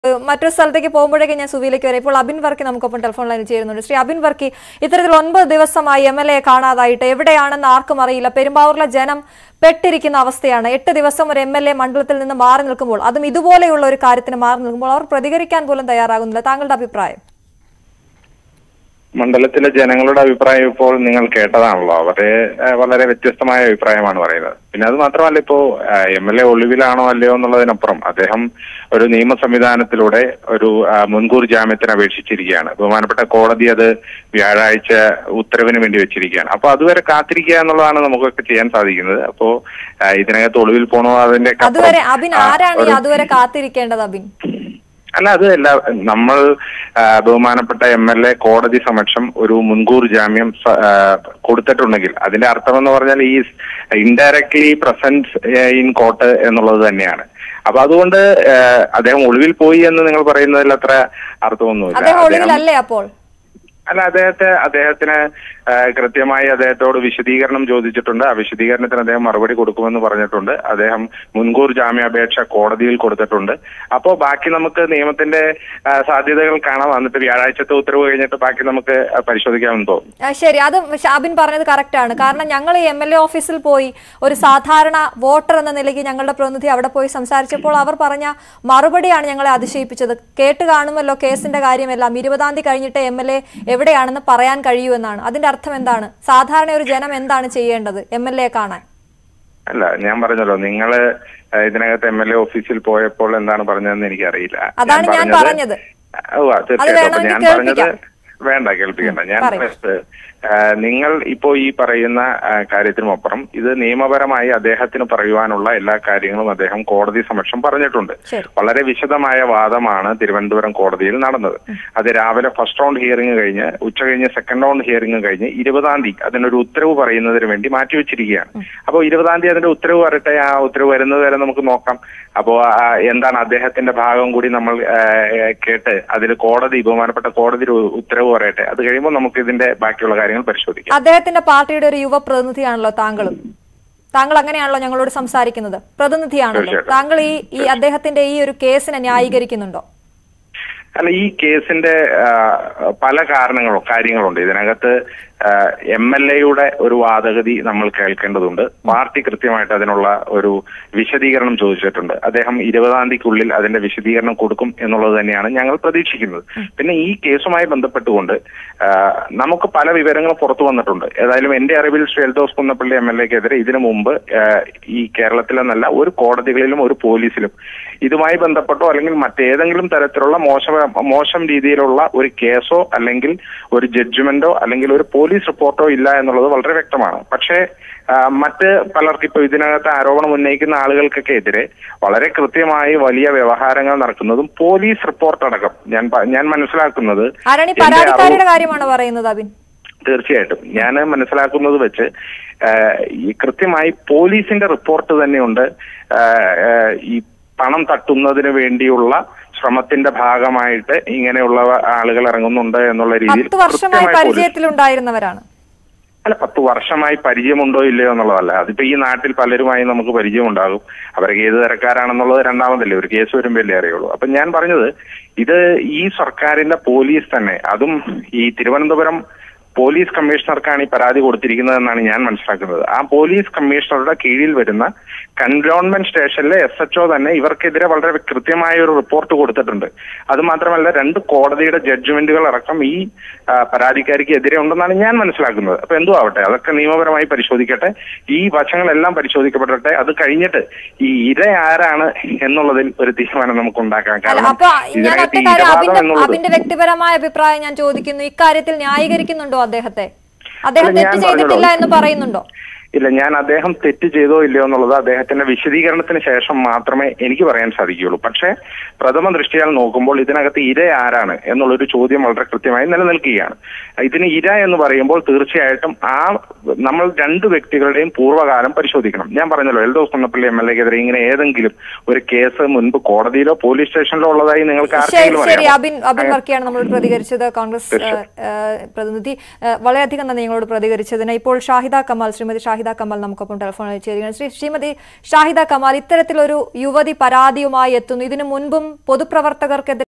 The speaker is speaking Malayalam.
ഏഹ് മറ്റൊരു സ്ഥലത്തേക്ക് പോകുമ്പോഴേക്കും ഞാൻ സുവിയിലേക്ക് വരാം ഇപ്പോൾ അബിൻ വർക്കി നമുക്കൊപ്പം ടെലിഫോൺ ലൈനിൽ ചേരുന്നുണ്ട് ശ്രീ അബിൻ വർക്കി ഇത്തരത്തിൽ ഒൻപത് ദിവസമായി എം എൽ എ കാണാതായിട്ട് എവിടെയാണെന്ന് ആർക്കും അറിയില്ല പെരുമ്പാവൂരിലെ ജനം പെട്ടിരിക്കുന്ന അവസ്ഥയാണ് എട്ട് ദിവസം ഒരു എം എൽ എ മണ്ഡലത്തിൽ നിന്ന് മാറി നിൽക്കുമ്പോൾ അതും ഇതുപോലെയുള്ള ഒരു കാര്യത്തിന് മാറി നിൽക്കുമ്പോൾ അവർ പ്രതികരിക്കാൻ പോലും തയ്യാറാകുന്നില്ല താങ്കളുടെ അഭിപ്രായം മണ്ഡലത്തിലെ ജനങ്ങളുടെ അഭിപ്രായം ഇപ്പോൾ നിങ്ങൾ കേട്ടതാണല്ലോ അവര് ഏഹ്, വളരെ വ്യത്യസ്തമായ അഭിപ്രായമാണ് പറയുന്നത് പിന്നെ അത് മാത്രമല്ല ഇപ്പോ എം എൽ എ ഒളിവിലാണോ അല്ലയോ എന്നുള്ളതിനപ്പുറം അദ്ദേഹം ഒരു നിയമ സംവിധാനത്തിലൂടെ ഒരു ആ, മുൻകൂർ ജാമ്യത്തിന് അപേക്ഷിച്ചിരിക്കുകയാണ് ബഹുമാനപ്പെട്ട കോടതി അത് വ്യാഴാഴ്ച ഉത്തരവിന് വേണ്ടി വെച്ചിരിക്കുകയാണ് അപ്പൊ അതുവരെ കാത്തിരിക്കുക എന്നുള്ളതാണ് നമുക്കൊക്കെ ചെയ്യാൻ സാധിക്കുന്നത് അപ്പോ ആ, ഇതിനകത്ത് ഒളിവിൽ പോണോ അതിന്റെ അതുവരെ അബിൻ ആരാണ് ഈ അതുവരെ കാത്തിരിക്കേണ്ടത് അബിൻ അല്ല അത് അല്ല നമ്മൾ ആ, ബഹുമാനപ്പെട്ട എം എൽ എ കോടതി സമക്ഷം ഒരു മുൻകൂർ ജാമ്യം സ- ആ, കൊടുത്തിട്ടുണ്ടെങ്കിൽ അതിന്റെ അർത്ഥം എന്ന് പറഞ്ഞാൽ ഈ ഇൻഡയറക്ട്ലി പ്രസന്റ് ഇൻ കോർട്ട് എന്നുള്ളത് തന്നെയാണ് അപ്പൊ അതുകൊണ്ട് ആ, അദ്ദേഹം ഒളിവിൽ പോയി എന്ന് നിങ്ങൾ പറയുന്നതിൽ അത്ര അർത്ഥമൊന്നുമില്ല അദ്ദേഹം അദ്ദേഹം ഒളിവിലല്ലേ അപ്പോൾ അല്ല അദ്ദേഹത്തെ അദ്ദേഹത്തിന് ആ, കൃത്യമായി അദ്ദേഹത്തോട് വിശദീകരണം ചോദിച്ചിട്ടുണ്ട് ആ വിശദീകരണത്തിന് അദ്ദേഹം മറുപടി കൊടുക്കുമെന്ന് പറഞ്ഞിട്ടുണ്ട് അദ്ദേഹം മുൻകൂർ ജാമ്യാപേക്ഷ കോടതിയിൽ കൊടുത്തിട്ടുണ്ട് അപ്പോൾ ബാക്കി നമുക്ക് നിയമത്തിന്റെ ആ, സാധ്യതകൾ കാണാം എന്നിട്ട് വ്യാഴാഴ്ചത്തെ ഉത്തരവ് കഴിഞ്ഞിട്ട് ബാക്കി നമുക്ക് പരിശോധിക്കാമെന്ന് തോന്നുന്നു ആ, ശരി അത് ഷാബിൻ പറഞ്ഞത് കറക്റ്റ് ആണ് കാരണം ഞങ്ങൾ ഈ എം എൽ എ ഓഫീസിൽ പോയി ഒരു സാധാരണ വോട്ടർ എന്ന നിലയ്ക്ക് ഞങ്ങളുടെ പ്രതിനിധി അവിടെ പോയി സംസാരിച്ചപ്പോൾ അവർ പറഞ്ഞ മറുപടിയാണ് ഞങ്ങളെ അതിശയിപ്പിച്ചത് കേട്ട് കാണുമല്ലോ കേസിന്റെ കാര്യമെല്ലാം ഇരുപതാം തീയതി കഴിഞ്ഞിട്ട് എം എൽ എ എവിടെയാണെന്ന് പറയാൻ കഴിയൂ എന്നാണ് അതിന്റെ അർത്ഥം എന്താണ് സാധാരണ ഒരു ജനം എന്താണ് ചെയ്യേണ്ടത് എം എൽ എ കാണാൻ അല്ല ഞാൻ പറഞ്ഞല്ലോ നിങ്ങള് ആ, ഇതിനകത്ത് എം എൽ എ ഓഫീസിൽ പോയപ്പോൾ എന്താണ് പറഞ്ഞതെന്ന് എനിക്കറിയില്ല അതാണ് ഞാൻ പറഞ്ഞത്. ഓ, ആ, തീർച്ചയായിട്ടും അപ്പൊ വേണമെങ്കിൽ ഞാൻ പറഞ്ഞത് കേൾപ്പിക്കാം. വേണ്ട കേൾപ്പിക്കണ്ട ഞാൻ പറയൂ. പറഞ്ഞത് ആ, നിങ്ങൾ ഇപ്പോ ഈ പറയുന്ന ആ, കാര്യത്തിനുമപ്പുറം ഇത് നിയമപരമായി അദ്ദേഹത്തിന് പറയുവാനുള്ള എല്ലാ കാര്യങ്ങളും അദ്ദേഹം കോടതി സമക്ഷം പറഞ്ഞിട്ടുണ്ട് ശരി. വളരെ വിശദമായ വാദമാണ് തിരുവനന്തപുരം കോടതിയിൽ നടന്നത് അത് രാവിലെ ഫസ്റ്റ് റൗണ്ട് ഹിയറിംഗ് കഴിഞ്ഞ് ഉച്ച കഴിഞ്ഞ് സെക്കൻഡ് റൗണ്ട് ഹിയറിംഗ് കഴിഞ്ഞ് ഇരുപതാം തീയതി അതിനൊരു ഉത്തരവ് പറയുന്നതിന് വേണ്ടി മാറ്റിവെച്ചിരിക്കുകയാണ് അപ്പോൾ ഇരുപതാം തീയതി അതിന്റെ ഉത്തരവ് വരട്ടെ ആ ഉത്തരവ് വരുന്നത് വരെ നമുക്ക് നോക്കാം അപ്പോൾ എന്താണ് അദ്ദേഹത്തിന്റെ ഭാഗം കൂടി നമ്മൾ ആ, ആ, കേട്ട് അതിൽ കോടതി ബഹുമാനപ്പെട്ട കോടതി ഒരു ഉത്തരവ് പറയട്ടെ അത് കഴിയുമ്പോൾ നമുക്ക് ഇതിന്റെ ബാക്കിയുള്ള കാര്യങ്ങൾ പരിശോധിക്കാം അദ്ദേഹത്തിന്റെ പാർട്ടിയുടെ ഒരു യുവ പ്രതിനിധിയാണല്ലോ താങ്കളും താങ്കൾ അങ്ങനെയാണല്ലോ ഞങ്ങളോട് സംസാരിക്കുന്നത് പ്രതിനിധിയാണല്ലോ തീർച്ചയായിട്ടും. താങ്കൾ ഈ ഈ അദ്ദേഹത്തിന്റെ ഈ ഒരു കേസിനെ ന്യായീകരിക്കുന്നുണ്ടോ അല്ല ഈ കേസിന്റെ ആ, പല കാരണങ്ങളും കാര്യങ്ങളുണ്ട് ഇതിനകത്ത് എം എൽ എയുടെ ഒരു വാദഗതി നമ്മൾ കേൾക്കേണ്ടതുണ്ട് പാർട്ടി കൃത്യമായിട്ട് അതിനുള്ള ഒരു വിശദീകരണം ചോദിച്ചിട്ടുണ്ട് അദ്ദേഹം ഇരുപതാം തീയതിക്കുള്ളിൽ അതിന്റെ വിശദീകരണം കൊടുക്കും എന്നുള്ളത് തന്നെയാണ് ഞങ്ങൾ പ്രതീക്ഷിക്കുന്നത് പിന്നെ ഈ കേസുമായി ബന്ധപ്പെട്ടുകൊണ്ട് ആ, നമുക്ക് പല വിവരങ്ങളും പുറത്തു വന്നിട്ടുണ്ട് ഏതായാലും എന്റെ അറിവിൽ ശ്രീ എൽദോസ് കുന്നപ്പള്ളി എം എൽ എക്കെതിരെ ഇതിനു മുമ്പ് ആ, ഈ കേരളത്തിലെന്നല്ല ഒരു കോടതികളിലും ഒരു പോലീസിലും ഇതുമായി ബന്ധപ്പെട്ടോ അല്ലെങ്കിൽ മറ്റേതെങ്കിലും തരത്തിലുള്ള മോശം മോശം രീതിയിലുള്ള ഒരു കേസോ അല്ലെങ്കിൽ ഒരു ജഡ്ജ്മെന്റോ അല്ലെങ്കിൽ ഒരു പോലീസ് റിപ്പോർട്ടോ ഇല്ല എന്നുള്ളത് വളരെ വ്യക്തമാണ് പക്ഷേ ആ, മറ്റ് പലർക്കും ഇപ്പൊ ഇതിനകത്ത് ആരോപണം ഉന്നയിക്കുന്ന ആളുകൾക്കൊക്കെ എതിരെ വളരെ കൃത്യമായി വലിയ വ്യവഹാരങ്ങൾ നടക്കുന്നതും പോലീസ് റിപ്പോർട്ട് അടക്കം ഞാൻ പ- ഞാൻ മനസ്സിലാക്കുന്നത് ആരാണ് ഈ എന്റെ അറിവ്- പരാതിക്കാരിയുടെ കാര്യമാണ് പറയുന്നത് അബിൻ തീർച്ചയായിട്ടും ഞാൻ മനസ്സിലാക്കുന്നത് വെച്ച് ആഹ്, ഈ കൃത്യമായി പോലീസിന്റെ റിപ്പോർട്ട് തന്നെയുണ്ട് ആഹ്, ആഹ്, ഈ പണം തട്ടുന്നതിന് വേണ്ടിയുള്ള ശ്രമത്തിന്റെ ഭാഗമായിട്ട് ഇങ്ങനെയുള്ള ആളുകൾ ഇറങ്ങുന്നുണ്ട് എന്നുള്ള രീതിയിൽ പത്ത് വർഷമായി കൃത്യമായി പോലീസ് പരിചയത്തിലുണ്ടായിരുന്നവരാണ് അല്ല പത്ത് വർഷമായി പരിചയമുണ്ടോ ഇല്ലയോ എന്നുള്ളതല്ല അതിപ്പോ ഈ നാട്ടിൽ പലരുമായി നമുക്ക് പരിചയമുണ്ടാകും അവരൊക്കെ ഏത് തരക്കാരാണെന്നുള്ളത് രണ്ടാമതല്ലേ ഒരു കേസ് വരുമ്പോഴല്ലേ അറിയുള്ളൂ അപ്പൊ ഞാൻ പറഞ്ഞത് ഇത് ഈ സർക്കാരിന്റെ പോലീസ് തന്നെ അതും ഈ തിരുവനന്തപുരം പോലീസ് കമ്മീഷണർക്കാണ് ഈ പരാതി കൊടുത്തിരിക്കുന്നത് എന്നാണ് ഞാൻ മനസ്സിലാക്കുന്നത് ആ പോലീസ് കമ്മീഷണറുടെ കീഴിൽ വരുന്ന കന്റോൺമെന്റ് സ്റ്റേഷനിലെ എസ് എച്ച് തന്നെ ഇവർക്കെതിരെ വളരെ കൃത്യമായ ഒരു റിപ്പോർട്ട് കൊടുത്തിട്ടുണ്ട് അത് മാത്രമല്ല രണ്ട് കോടതിയുടെ ജഡ്ജ്മെന്റുകൾ അടക്കം ഈ ആ, പരാതിക്കാരിക്ക് എതിരെ ഉണ്ടെന്നാണ് ഞാൻ മനസ്സിലാക്കുന്നത് അപ്പൊ എന്തോ ആവട്ടെ അതൊക്കെ നിയമപരമായി പരിശോധിക്കട്ടെ ഈ വശങ്ങളെല്ലാം പരിശോധിക്കപ്പെടട്ടെ അത് കഴിഞ്ഞിട്ട് ഈ ഇര ആരാണ് എന്നുള്ളതിൽ ഒരു തീരുമാനം നമുക്ക് ഉണ്ടാക്കാം അല്ല കാരണം അപ്പൊ ഞാൻ ഇതിനകത്ത് ഒറ്റ ഈ കാര്യം ഇരവാദം അബിന്റെ എന്നുള്ളത് അബിന്റെ വ്യക്തിപരമായ അഭിപ്രായം ഞാൻ ചോദിക്കുന്നു ഇക്കാര്യത്തിൽ ന്യായീകരിക്കുന്നുണ്ടോ അദ്ദേഹത്തെ അദ്ദേഹം അല്ല, ഞാൻ തെറ്റ് ചെയ്തിട്ടില്ല പറഞ്ഞല്ലോ. എന്ന് പറയുന്നുണ്ടോ ഇല്ല ഞാൻ അദ്ദേഹം തെറ്റ് ചെയ്തോ ഇല്ലയോ എന്നുള്ളത് അദ്ദേഹത്തിന്റെ വിശദീകരണത്തിന് ശേഷം മാത്രമേ എനിക്ക് പറയാൻ സാധിക്കുകയുള്ളൂ പക്ഷേ പ്രഥമ ദൃഷ്ടിയാൽ നോക്കുമ്പോൾ ഇതിനകത്ത് ഇര ആരാണ് എന്നുള്ളൊരു ചോദ്യം വളരെ കൃത്യമായി നിലനിൽക്കുകയാണ് ഇതിന് ഇര എന്ന് പറയുമ്പോൾ തീർച്ചയായിട്ടും ആ നമ്മൾ രണ്ട് വ്യക്തികളുടെയും പൂർവ്വകാലം പരിശോധിക്കണം ഞാൻ പറഞ്ഞല്ലോ എൽദോസ് കുന്നപ്പള്ളി എം എൽ എക്കെതിരെ ഇങ്ങനെ ഏതെങ്കിലും ഒരു കേസ് മുൻപ് കോടതിയിലോ പോലീസ് സ്റ്റേഷനിലോ ഉള്ളതായി നിങ്ങൾക്ക് ശരി ആർക്കെങ്കിലും ശരി അറിയാമോ അബിൻ അബിൻ വർക്കിയാണ് നമ്മളോട് പ്രതികരിച്ചത് കോൺഗ്രസ് ഏഹ്, ഏഹ്, പ്രതിനിധി ഏഹ്, വളരെയധികം നന്ദി ഞങ്ങളോട് പ്രതികരിച്ചതിന് ഇപ്പോൾ ഷാഹിദ കമാൽ ശ്രീമതി ഷാഹിദ ഷാഹിദ കമാൽ നമുക്കൊപ്പം ടെലിഫോണിൽ ചേരുകയാണ് ശ്രീ ശ്രീമതി ഷാഹിദ കമാൽ ഇത്തരത്തിലൊരു യുവതി പരാതിയുമായി എത്തുന്നു ഇതിനു മുൻപും പൊതുപ്രവർത്തകർക്കെതിരെ